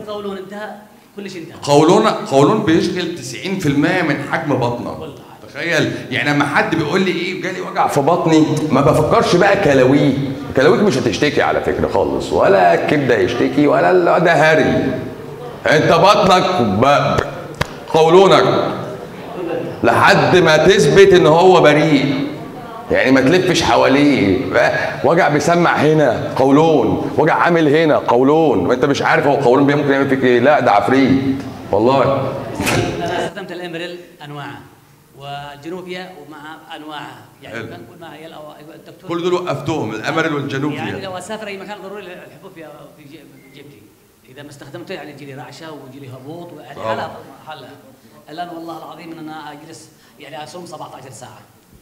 قولون انتهى كل شيء انتهى قولون قولون بيشغل 90% من حجم بطنك والله. تخيل يعني لما حد بيقول لي ايه جالي وجع في بطني ما بفكرش بقى كلاويه كلاويك مش هتشتكي على فكره خالص ولا الكبده يشتكي ولا ال- ده هري انت بطنك ب... قولونك لحد ما تثبت ان هو بريء يعني ما تلفش حواليه وجع بيسمع هنا قولون وجع عامل هنا قولون وانت مش عارف هو قولون ممكن يعمل فيك ايه لا ده عفريت والله انا استخدمت الامريل انواعه والجنوبيا ومع انواعها يعني حلو. كان كل معي الأو- الدكتور كل دول وقفتهم الامريل والجنوب يعني فيها لو اسافر اي مكان ضروري الحبوب في في جي- في جيبتي اذا ما استخدمته يعني يجي لي رعشه ويجي لي هبوط يعني طبعا. حالها حالها الان والله العظيم ان انا اجلس يعني اصوم 17 ساعه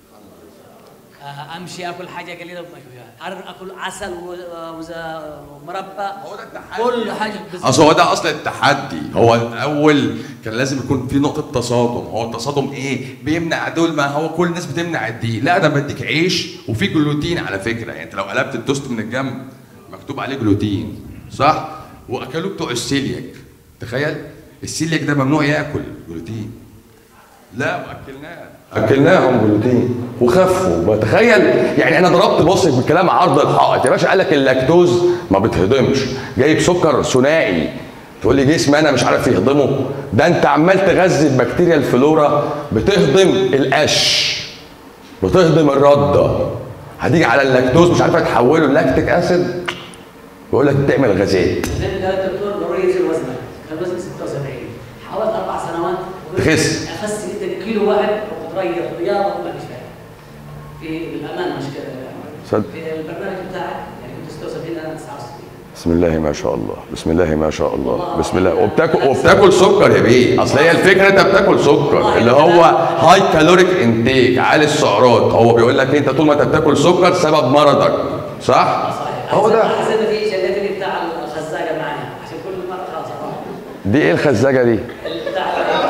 آه، امشي اكل حاجه قليله وما فيها أر- اكل عسل و- وز- ومربى هو ده التحدي. كل حاجه بس- اصل هو ده اصل التحدي هو الاول كان لازم يكون في نقطه تصادم هو التصادم ايه بيمنع دول ما هو كل الناس بتمنع الدي لا ده بديك عيش وفي جلوتين على فكره يعني انت لو قلبت التوست من الجنب مكتوب عليه جلوتين صح واكلوه بتوع السيلياك تخيل السيلياك ده ممنوع ياكل جلوتين لا واكلناه اكلناهم جلوتين وخفوا بتخيل يعني انا ضربت بصك بالكلام عرض الحائط يا باشا قال لك اللاكتوز ما بتهضمش جايب سكر ثنائي تقول لي جسمي انا مش عارف يهضمه ده انت عمال تغذي البكتيريا الفلورا بتهضم القش بتهضم الرده هتيجي على اللاكتوز مش عارفه تحوله لاكتيك اسيد يقول لك تعمل غازات زي ما قال الدكتور ضروري ينزل وزنك كان وزني 76 حاولت اربع سنوات تخس. اخس جدا كيلو واحد وتغير رياضه وما فيش فايده في الامانه مش كده صدق. في البرنامج بتاعك يعني كنت 76 انا 69 بسم الله ما شاء الله بسم الله ما شاء الله بسم الله وبتاكل وبتاكل سكر يا بيه اصل هي الفكره انت بتاكل سكر اللي هو هاي كالوريك انتيك عالي السعرات هو بيقول لك انت طول ما انت بتاكل سكر سبب مرضك صح هو ده حسيت في شلتني بتاع الخزاجه معايا عشان كل مره خلاص أروح. دي ايه الخزاجه دي بتاع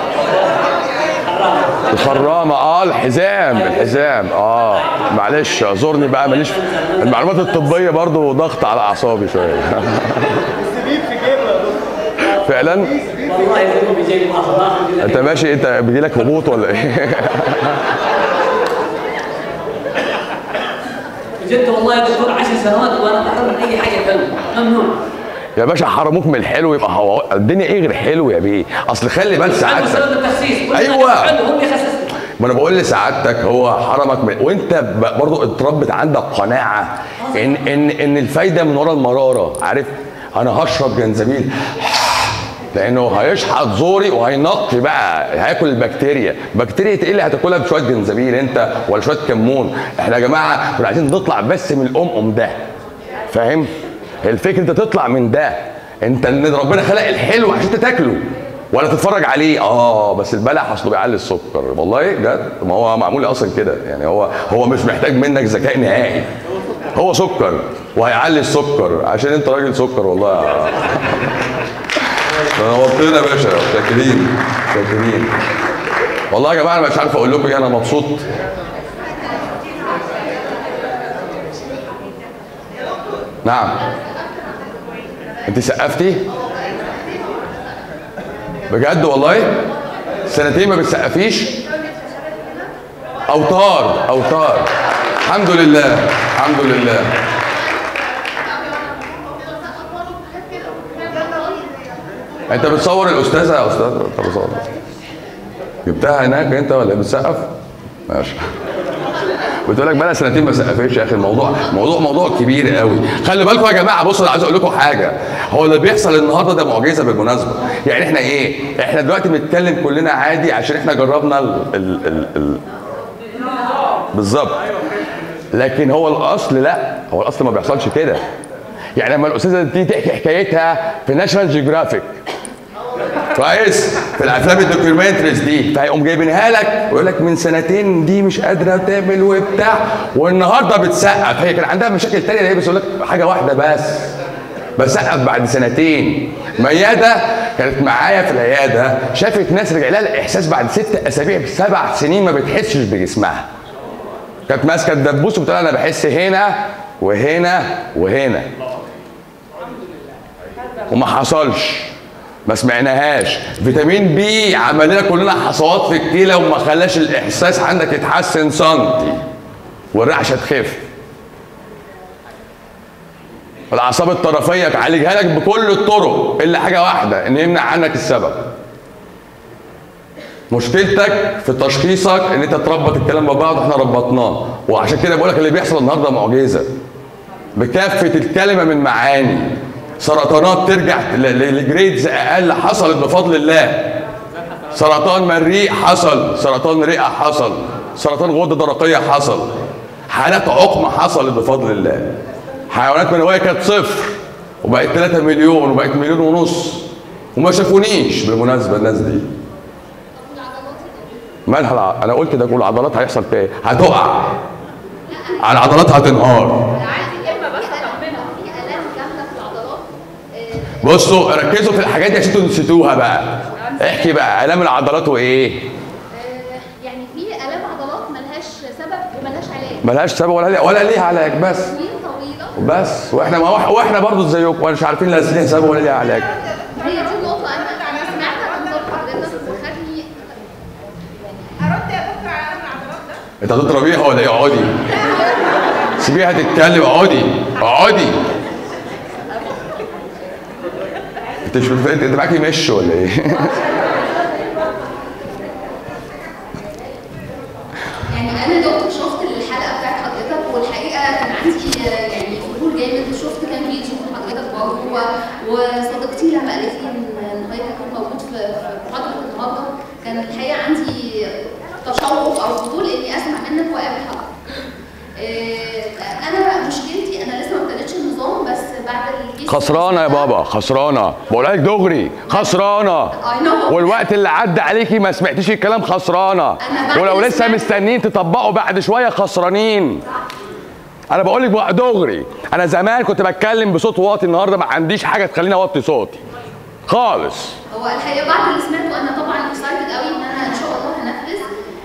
الحرام الخرامه اه الحزام الحزام اه معلش اعذرني بقى ماليش المعلومات الطبيه برضو ضغط على اعصابي شويه فعلا والله يزنوا بيجي ما خلاص انت ماشي انت بيجيلك هبوط ولا ايه بجد والله يا دكتور 10 سنوات وانا محروم من اي حاجه ثانيه ممنوع يا باشا حرموك من الحلو يبقى هو الدنيا ايه غير حلو يا بيه اصل خلي بال عنده سعادتك سبب التخسيس كل أيوة. حاجة عنده هو بيخسسني ما انا بقول لسعادتك هو حرمك من وانت ب- برضو اتربت عندك قناعه ان ان ان الفايده من ورا المراره عارف انا هشرب جنزبيل لانه هيشحط زوري وهينقي بقى هياكل البكتيريا بكتيريا ايه اللي هتاكلها بشويه جنزبيل انت ولا شويه كمون احنا يا جماعه كنا عايزين نطلع بس من الام ده فاهم الفكره انت تطلع من ده انت ان ربنا خلق الحلو عشان انت تاكله ولا تتفرج عليه اه بس البلح اصله بيعلي السكر والله جد ما هو معمول اصلا كده يعني هو هو مش محتاج منك ذكاء نهائي هو سكر وهيعلي السكر عشان انت راجل سكر والله نورتنا يا باشا شاكرين شاكرين والله يا جماعه انا مش عارف اقول لكم ايه انا مبسوط نعم انت سقفتي بجد والله سنتين ما بتسقفيش اوتار اوتار الحمد لله الحمد لله انت بتصور الاستاذه يا استاذ انت بتصور جبتها هناك انت ولا بتسقف ماشي بتقول لك بقى سنتين ما سقفتش يا اخي الموضوع موضوع موضوع كبير قوي خلي بالكم يا جماعه بصوا انا عايز اقول لكم حاجه هو اللي بيحصل النهارده ده معجزه بالمناسبه يعني احنا ايه احنا دلوقتي بنتكلم كلنا عادي عشان احنا جربنا ال ال ال ال بالظبط لكن هو الاصل لا هو الاصل ما بيحصلش كده يعني لما الاستاذه دي تحكي حكايتها في ناشونال جيوغرافيك كويس في الافلام الدوكيومنتريز دي فهيقوم جايبينها لك ويقول لك من سنتين دي مش قادره تعمل وبتاع والنهارده بتسقف هي كان عندها مشاكل تانية هي بس يقول لك حاجه واحده بس بسقف بعد سنتين ميادة كانت معايا في العيادة شافت ناس رجع لها الإحساس بعد ست أسابيع سبع سنين ما بتحسش بجسمها كانت ماسكة الدبوس وبتقول أنا بحس هنا وهنا وهنا وما حصلش ما سمعناهاش فيتامين بي عمل لنا كلنا حصوات في الكلى وما خلاش الاحساس عندك يتحسن سنتي والرعشه تخف الاعصاب الطرفيه عالجها لك بكل الطرق الا حاجه واحده ان يمنع عنك السبب مشكلتك في تشخيصك ان انت تربط الكلام ببعض احنا ربطناه وعشان كده بقول لك اللي بيحصل النهارده معجزه بكافه الكلمه من معاني سرطانات ترجع ل- ل- لجريدز اقل حصلت بفضل الله سرطان مريء حصل سرطان رئه حصل سرطان غده درقيه حصل حالات عقم حصلت بفضل الله حيوانات منويه كانت صفر وبقت 3 مليون وبقت مليون ونص وما شافونيش بالمناسبه الناس دي مالها الع... انا قلت ده كل العضلات هيحصل فيها ايه؟ هتقع على العضلات هتنهار عايز كلمه بس اكملها في الام جامده في العضلات آه، بصوا ركزوا في الحاجات دي عشان انتوا نسيتوها بقى احكي بقى الام العضلات وايه آه، يعني في الام عضلات ملهاش سبب وملهاش علاج ملهاش سبب ولا ليه ولا ليها علاج بس سنين طويله بس واحنا ما واحنا برضه زيكم وانا مش عارفين لا ليها سبب ولا ليها علاج هي دي النقطه انا انا سمعت عن نظام حضرتك وخدني أردت يا دكتور على ألم العضلات ده؟ انت هتضربيها ولا ايه اقعدي سيبيها تتكلم اقعدي اقعدي انت مش انت انت معاكي مش ولا ايه يعني انا دكتور شفت الحلقه بتاعت حضرتك والحقيقه كان عندي آه، يعني فضول جامد وشفت كام فيديو من حضرتك برضه و- وصديقتي لما قالت لي ان إن هي كان موجود في في محاضره النهارده كان الحقيقه عندي تشوق او فضول اني اسمع منك واقابل حضرتك. آه، انا مشكلتي انا لسه ما ابتديتش النظام بس بعد الجيش خسرانه يا بابا خسرانه بقولها لك دغري خسرانه I know. والوقت اللي عدى عليكي ما سمعتيش الكلام خسرانه أنا بعد ولو اللي لسه سمعته- مستنيين تطبقوا بعد شويه خسرانين انا بقول لك بقى دغري انا زمان كنت بتكلم بصوت واطي النهارده ما عنديش حاجه تخليني اوطي صوتي خالص هو الحقيقه بعد اللي سمعته انا طبعا اكسايتد قوي ان انا ان شاء الله هنفذ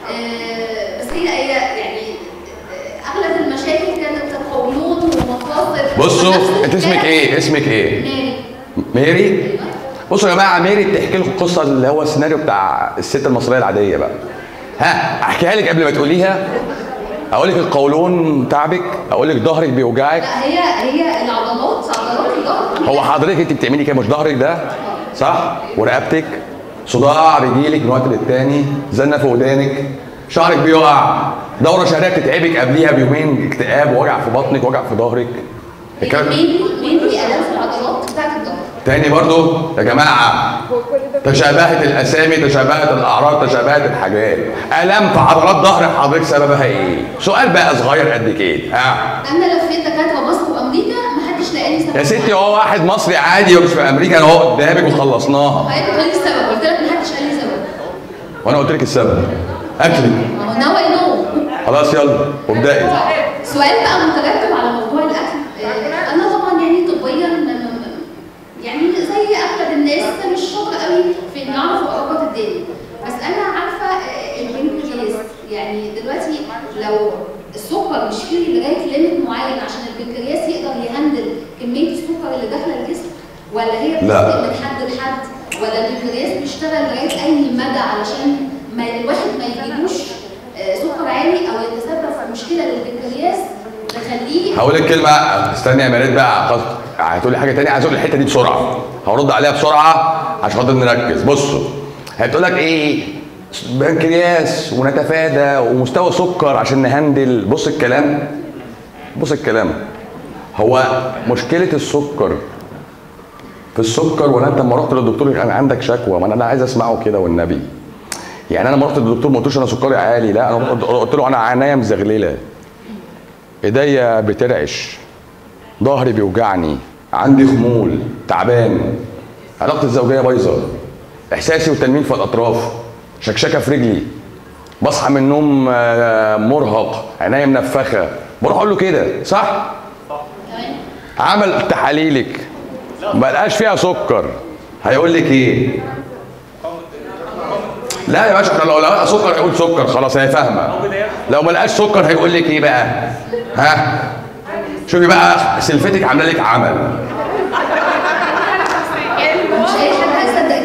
آه، بس هي هي يعني آه، اغلب المشاكل كانت قولون ومفاصل بصوا ونفس انت اسمك الكلام. ايه اسمك ايه ماري ميري بصوا يا جماعه ميري بتحكي لكم القصه اللي هو السيناريو بتاع الست المصريه العاديه بقى ها احكيها لك قبل ما تقوليها اقول لك القولون تعبك اقول لك ظهرك بيوجعك لا هي هي العضلات عضلات الظهر هو حضرتك انت بتعملي كده مش ظهرك ده صح ورقبتك صداع بيجيلك من وقت للتاني زنه في ودانك شعرك بيقع دوره شهريه بتتعبك قبليها بيومين اكتئاب ووجع في بطنك وجع في ظهرك الكلام- مينلي مينلي الام في العضلات بتاعت الظهر تاني برضو يا جماعه تشابهت الاسامي تشابهت الاعراض تشابهت الحاجات الم في عضلات ظهر حضرتك سببها ايه سؤال بقى صغير قد كده ها انا لفيت دكاتره مصر وامريكا ما حدش لقاني سبب يا ستي هو واحد مصري عادي ومش في امريكا انا اهو قدامك وخلصناها حضرتك بتقولي السبب قلت لك ما حدش قال لي سبب وانا قلت لك السبب اكلك ما هو ناو اي نو خلاص يلا وابدأي سؤال بقى مترتب على موضوع الاكل آه، انا طبعا يعني طبيا م- م- يعني زي اغلب الناس مش شاطره قوي في اني اعرف اربط الدنيا بس انا عارفه آه، البنكرياس يعني دلوقتي لو السكر مش فيه لغايه ليميت معين عشان البنكرياس يقدر يهندل كميه السكر اللي داخله الجسم ولا هي لا. بتفرق من حد لحد ولا البنكرياس بيشتغل لغايه اي مدى علشان ما الواحد ما يجيبوش آه، سكر عالي او يتسبب في مشكله للبنكرياس تخليه هقول لك كلمه استني يا مريت بقى خلاص هتقولي حاجه تانية عايز اقول الحته دي بسرعه هرد عليها بسرعه عشان خاطر نركز بصوا هتقول لك ايه بنكرياس ونتفادى ومستوى سكر عشان نهندل بص الكلام بص الكلام هو مشكله السكر في السكر ولا انت لما رحت للدكتور انا عندك شكوى ما انا عايز اسمعه كده والنبي يعني انا لما رحت للدكتور ما قلتوش انا سكري عالي لا انا قلت له انا عينيا مزغلله ايديا بترعش ظهري بيوجعني عندي خمول تعبان علاقتي الزوجيه بايظه احساسي والتنميل في الاطراف شكشكه في رجلي بصحى من النوم آه، مرهق عينيا منفخه بروح اقول له كده صح تمام عمل تحاليلك ما لقاش فيها سكر هيقول لك ايه لا يا باشا احنا لو لقى سكر هيقول سكر خلاص هي فاهمه لو ما لقاش سكر هيقول لك ايه بقى ها شوفي بقى سلفتك عامله لك عمل مش اي حد هيصدق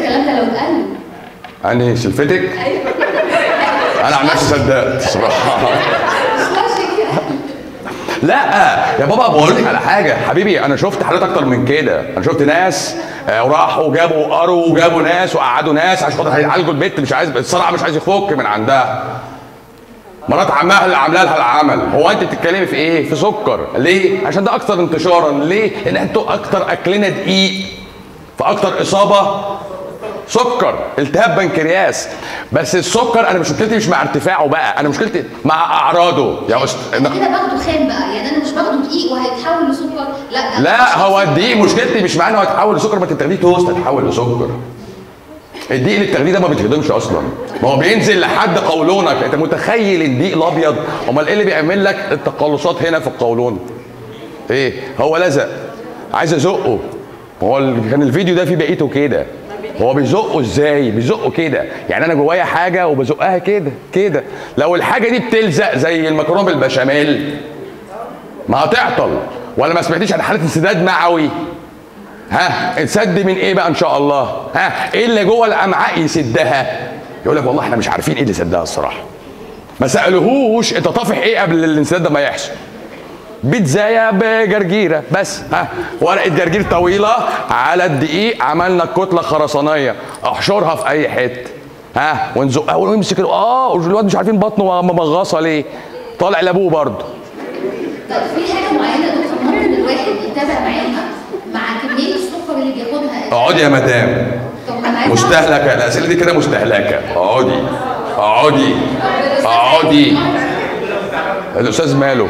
انهي سلفتك انا عن نفسي صدقت صراحه مش لوجيك يعني لا يا بابا بقول لك على حاجه حبيبي انا شفت حالات اكتر من كده انا شفت ناس آه، راحوا جابوا قروا وجابوا ناس وقعدوا ناس عشان خاطر هيعالجوا البت مش عايز الصراحه مش عايز يفك من عندها مرات عمها اللي عامله لها العمل هو انت بتتكلمي في ايه في سكر ليه عشان ده اكتر انتشارا ليه لان انتوا اكتر اكلنا دقيق فاكتر اصابه سكر التهاب بنكرياس بس السكر انا مش مشكلتي مش مع ارتفاعه بقى انا مشكلتي مع اعراضه يا أست... انا كده باخده خام بقى يعني انا مش باخده دقيق وهيتحول لسكر لا ده لا هو الدقيق مشكلتي مش معناه انه هيتحول لسكر ما انت بتاخديه توست هتحول لسكر الدقيق اللي بتاخديه ده ما بيتهضمش اصلا ما هو بينزل لحد قولونك انت متخيل الدقيق الابيض امال ايه اللي بيعمل لك التقلصات هنا في القولون ايه هو لزق عايز ازقه هو ال- كان الفيديو ده فيه بقيته كده هو بيزقه ازاي بيزقه كده يعني انا جوايا حاجه وبزقها كده كده لو الحاجه دي بتلزق زي المكرونه بالبشاميل ما هتعطل ولا ما سمعتيش عن حاله انسداد معوي ها انسد من ايه بقى ان شاء الله ها ايه اللي جوه الامعاء يسدها يقول لك والله احنا مش عارفين ايه اللي سدها الصراحه ما سالهوش انت طافح ايه قبل الانسداد ده ما يحصل بيتزاية بجرجيرة بس ها ورقة جرجير طويلة على الدقيق عملنا كتلة خرسانية احشرها في أي حتة ها ونزقها ونمسك ال- اه الواد مش عارفين بطنه ممغصة ليه طالع لابوه برضه طيب في حاجه معينه يا دكتور ممكن الواحد يتابع معاها مع كميه السكر اللي بياخدها اقعدي يا مدام طب ما انا عايزه مستهلكة الأسئلة دي كده مستهلكة اقعدي اقعدي اقعدي الأستاذ ماله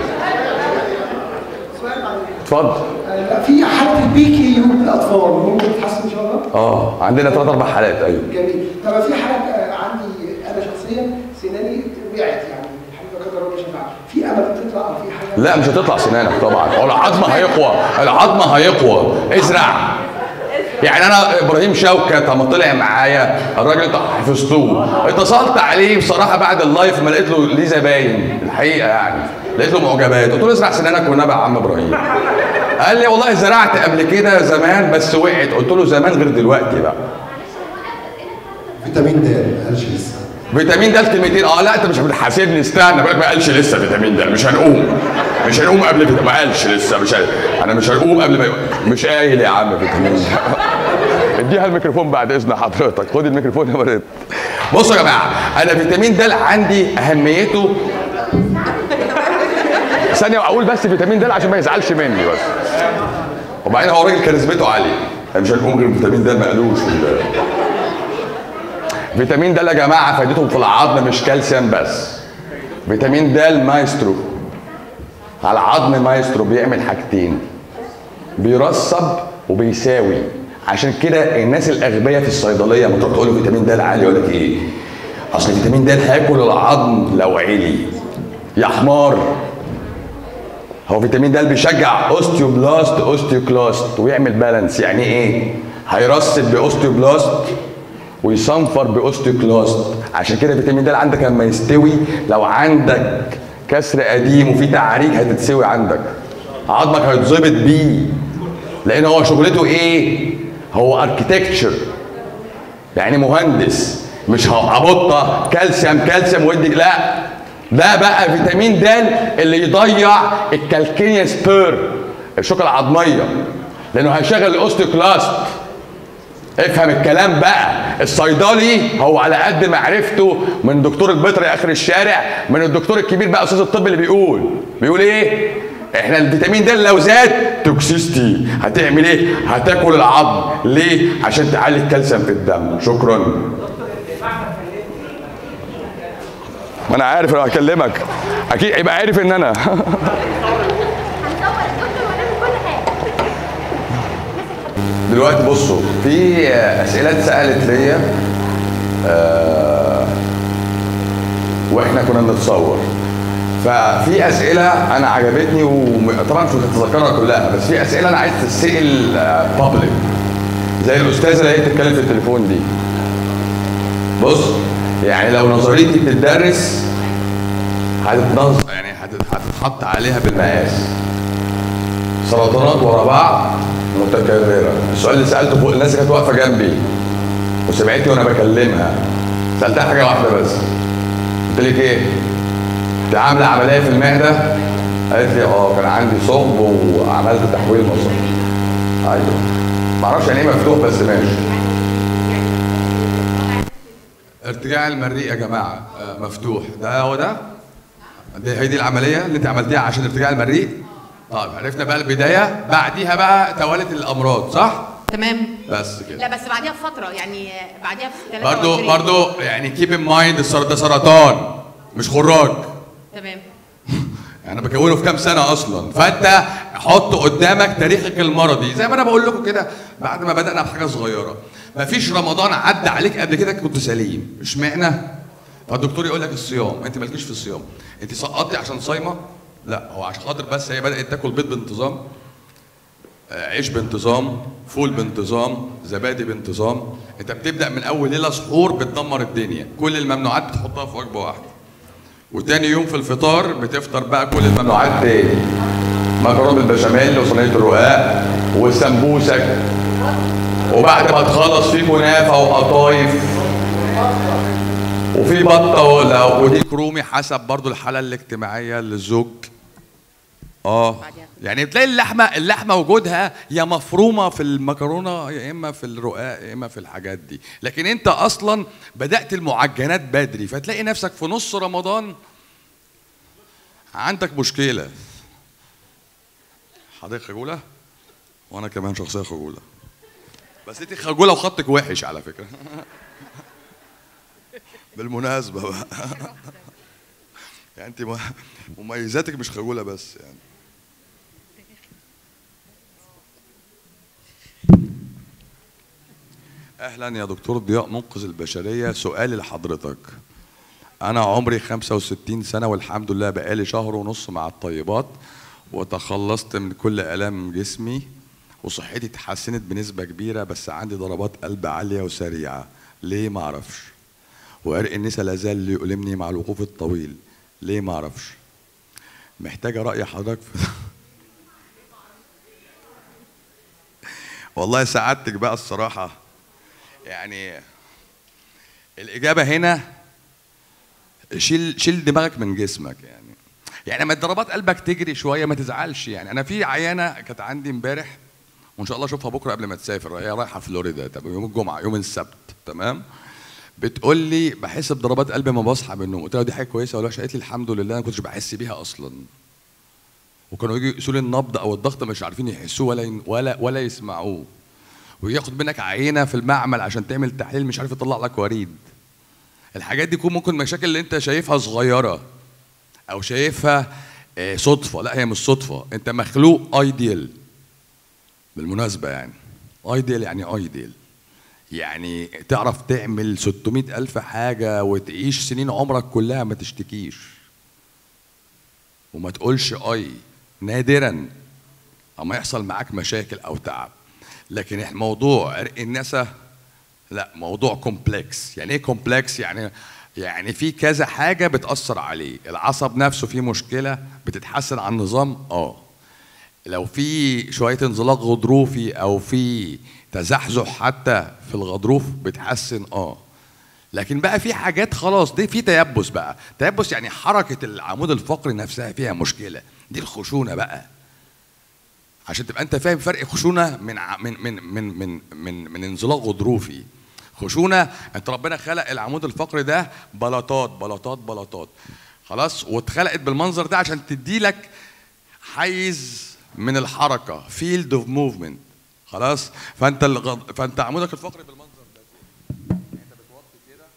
اتفضل في حاله البي كي يو للاطفال ممكن تتحسن ان شاء الله؟ اه عندنا ثلاث اربع حالات ايوه جميل طب في حاله آه، عندي انا شخصيا سناني وقعت يعني الحمد لله قدر الله مش هينفع في امل تطلع او في حاجه لا مش هتطلع سنانك طبعا هو العظم هيقوى العظم هيقوى ازرع يعني انا ابراهيم شوكت لما طلع معايا الراجل انتوا حفظتوه اتصلت عليه بصراحه بعد اللايف ما لقيت له ليه زباين الحقيقه يعني لقيت له معجبات قلت له ازرع سنانك والنبي يا عم ابراهيم قال لي والله زرعت قبل كده زمان بس وقعت قلت له زمان غير دلوقتي بقى فيتامين د ما قالش لسه فيتامين د كلمتين اه لا انت مش بتحاسبني استنى بقولك ما قالش لسه فيتامين د مش هنقوم مش هنقوم قبل فيتامين ما قالش لسه مش هن... انا مش هنقوم قبل ما مش قايل يا عم فيتامين د اديها الميكروفون بعد اذن حضرتك خد الميكروفون يا مريض بصوا يا جماعه انا فيتامين د عندي اهميته ثانيه واقول بس فيتامين د عشان ما يزعلش مني بس وبعدين هو راجل كاريزمته عاليه يعني مش هنقوم غير فيتامين د ما قالوش ولا- فيتامين د يا جماعه فايدته في العظم مش كالسيوم بس فيتامين د مايسترو على العظم مايسترو بيعمل حاجتين بيرصب وبيساوي عشان كده الناس الاغبياء في الصيدليه لما تروح تقول له فيتامين د عالي يقول لك ايه اصل فيتامين د هياكل العظم لو عالي يا حمار هو فيتامين د بيشجع اوستيوبلاست اوستيوكلاست ويعمل بالانس يعني ايه هيرسب باوستيوبلاست ويصنفر باوستيوكلاست عشان كده فيتامين د عندك لما يستوي لو عندك كسر قديم وفي تعريج هتتسوي عندك عظمك هيتظبط بيه لان هو شغلته ايه هو اركيتكتشر يعني مهندس مش هبطه كالسيوم كالسيوم ودي لا ده بقى فيتامين د اللي يضيع الكالكينيا سبير الشوكه العظميه لانه هيشغل الاوستيوكلاست افهم الكلام بقى الصيدلي هو على قد معرفته من دكتور البيطري اخر الشارع من الدكتور الكبير بقى استاذ الطب اللي بيقول بيقول ايه احنا الفيتامين د لو زاد توكسيستي هتعمل ايه هتاكل العظم ليه عشان تعلي الكالسيوم في الدم شكرا ما انا عارف انا هكلمك اكيد يبقى عارف ان انا هنصور الدكتور ونعمل كل حاجه دلوقتي بصوا في اسئله اتسالت ليا آه، واحنا كنا بنتصور ففي اسئله انا عجبتني وطبعا مش متذكرها كلها بس في اسئله انا عايز تتسال بابليك زي الاستاذه اللي هي بتتكلم في التليفون دي بص يعني لو نظريتي بتدرس هتتنظر يعني هتت- هتتحط عليها بالمقاس سرطانات ورا بعض متكرره السؤال اللي سالته فوق الناس اللي كانت واقفه جنبي وسمعتني وانا بكلمها سالتها حاجه واحده بس قلت لك ايه؟ انت عامله عمليه في المعده؟ قالت لي اه كان عندي ثقب وعملت تحويل مصري ايوه معرفش يعني ايه مفتوح بس ماشي ارتجاع المريء يا جماعه آه، مفتوح ده هو ده دي هي دي العمليه اللي انت عملتيها عشان ارتجاع المريء طيب عرفنا بقى البدايه بعديها بقى توالت الامراض صح تمام بس كده لا بس بعديها بفتره يعني بعديها في 23 برضو برضو يعني كيب ان مايند ده سرطان مش خراج تمام يعني انا بكونه في كام سنه اصلا فانت حط قدامك تاريخك المرضي زي ما انا بقول لكم كده بعد ما بدانا بحاجه صغيره مفيش رمضان عدى عليك قبل كده كنت سليم اشمعنى فالدكتور يقول لك الصيام انت مالكيش في الصيام انت سقطتي عشان صايمه لا هو عشان خاطر بس هي بدات تاكل بيض بانتظام آه، عيش بانتظام فول بانتظام زبادي بانتظام انت بتبدا من اول ليله سحور بتدمر الدنيا كل الممنوعات بتحطها في وجبه واحده وتاني يوم في الفطار بتفطر بقى كل الممنوعات تاني مكرونه بالبشاميل وصينيه الرقاق وسمبوسك وبعد ما تخلص في كنافه وقطايف وفي بطه ولا وديك رومي حسب برضو الحاله الاجتماعيه للزوج اه يعني بتلاقي اللحمه اللحمه وجودها يا مفرومه في المكرونه يا اما في الرقاق يا اما في الحاجات دي لكن انت اصلا بدات المعجنات بدري فتلاقي نفسك في نص رمضان عندك مشكله حضرتك خجوله وانا كمان شخصيه خجوله بس انت خجوله وخطك وحش على فكره بالمناسبه بقى يعني انت م- مميزاتك مش خجوله بس يعني اهلا يا دكتور ضياء منقذ البشريه سؤالي لحضرتك انا عمري 65 سنه والحمد لله بقالي شهر ونص مع الطيبات وتخلصت من كل الام جسمي وصحتي اتحسنت بنسبه كبيره بس عندي ضربات قلب عاليه وسريعه ليه ما اعرفش وعرق النسا لا زال يؤلمني مع الوقوف الطويل ليه ما اعرفش محتاجه راي حضرتك في والله سعادتك بقى الصراحه يعني الاجابه هنا شيل شيل دماغك من جسمك يعني يعني لما ضربات قلبك تجري شويه ما تزعلش يعني انا في عيانه كانت عندي امبارح وان شاء الله اشوفها بكره قبل ما تسافر هي رايحه فلوريدا طب يوم الجمعه يوم السبت تمام بتقول لي بحس بضربات قلبي ما بصحى من النوم قلت لها دي حاجه كويسه ولا وحشه قالت لي الحمد لله انا ما كنتش بحس بيها اصلا وكانوا يجوا يقيسوا لي النبض او الضغط مش عارفين يحسوه ولا ين- ولا ولا يسمعوه وياخد منك عينه في المعمل عشان تعمل تحليل مش عارف يطلع لك وريد الحاجات دي تكون ممكن مشاكل اللي انت شايفها صغيره او شايفها آه، صدفه لا هي مش صدفه انت مخلوق ايديال بالمناسبه يعني ايديال يعني ايديال يعني تعرف تعمل 600 ألف حاجة وتعيش سنين عمرك كلها ما تشتكيش وما تقولش أي نادرا أما يحصل معاك مشاكل أو تعب لكن الموضوع عرق النسا لا موضوع كومبلكس يعني ايه كومبلكس يعني يعني في كذا حاجة بتأثر عليه العصب نفسه فيه مشكلة بتتحسن على النظام اه لو في شويه انزلاق غضروفي او في تزحزح حتى في الغضروف بتحسن اه لكن بقى في حاجات خلاص دي في تيبس بقى تيبس يعني حركه العمود الفقري نفسها فيها مشكله دي الخشونه بقى عشان تبقى انت فاهم فرق خشونه من ع- من من من من من, من انزلاق غضروفي خشونه انت ربنا خلق العمود الفقري ده بلاطات بلاطات بلاطات خلاص واتخلقت بالمنظر ده عشان تدي لك حيز من الحركه فيلد اوف موفمنت خلاص فانت الغض... فانت عمودك الفقري بالمنظر ده انت بتوطي كده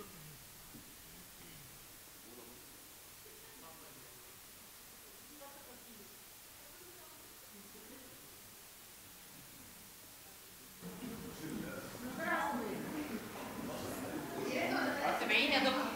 سامعين يا دكتور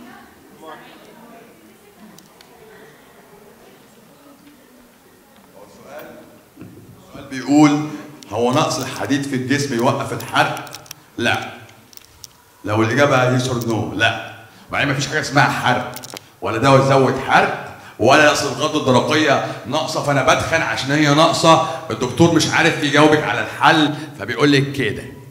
السؤال بيقول هو نقص الحديد في الجسم يوقف الحرق؟ لا. لو الاجابه يس اور نو لا. وبعدين مفيش حاجه اسمها حرق ولا دواء يزود حرق ولا اصل الغده الدرقيه ناقصه فانا بدخن عشان هي ناقصه الدكتور مش عارف يجاوبك على الحل فبيقول لك كده